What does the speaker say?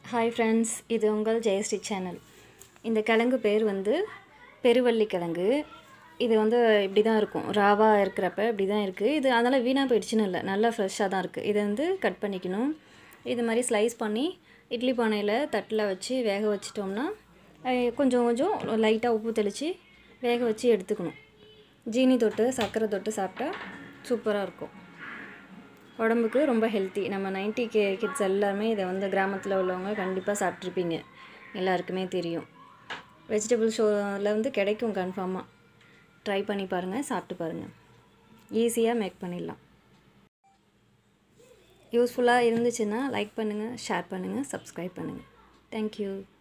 hi friends இது உங்கள் Jayashree channel இந்த கிழங்கு பேர் வந்து பெருவள்ளி கிழங்கு இது வந்து இப்படி தான் இருக்கும் ராவாக இருக்கிறப்ப இப்படி தான் இருக்குது இது அதனால் வீணாக போயிடுச்சுன்னு இல்லை நல்லா ஃப்ரெஷ்ஷாக தான் இருக்குது இதை வந்து கட் பண்ணிக்கணும் இது மாதிரி ஸ்லைஸ் பண்ணி இட்லி பானையில் தட்டில் வச்சு வேக வச்சிட்டோம்னா அஹ், கொஞ்சம் கொஞ்சம் லைட்டாக உப்பு தெளித்து வேக வச்சு எடுத்துக்கணும் ஜீனி தொட்டு சர்க்கரை தொட்டு சாப்பிட்டா சூப்பராக இருக்கும் உடம்புக்கு ரொம்ப ஹெல்த்தி நம்ம நைன்டி கே கிட்ஸ் எல்லாருமே இதை வந்து கிராமத்தில் உள்ளவங்க கண்டிப்பாக சாப்பிட்ருப்பீங்க எல்லாருக்குமே தெரியும் வெஜிடபிள் ஷோவில் வந்து கிடைக்கும் கன்ஃபார்மாக ட்ரை பண்ணி பாருங்கள் சாப்பிட்டு பாருங்கள் ஈஸியாக மேக் பண்ணிடலாம் யூஸ்ஃபுல்லாக இருந்துச்சுன்னா லைக் பண்ணுங்கள் ஷேர் பண்ணுங்கள் சப்ஸ்கிரைப் பண்ணுங்கள் தேங்க்யூ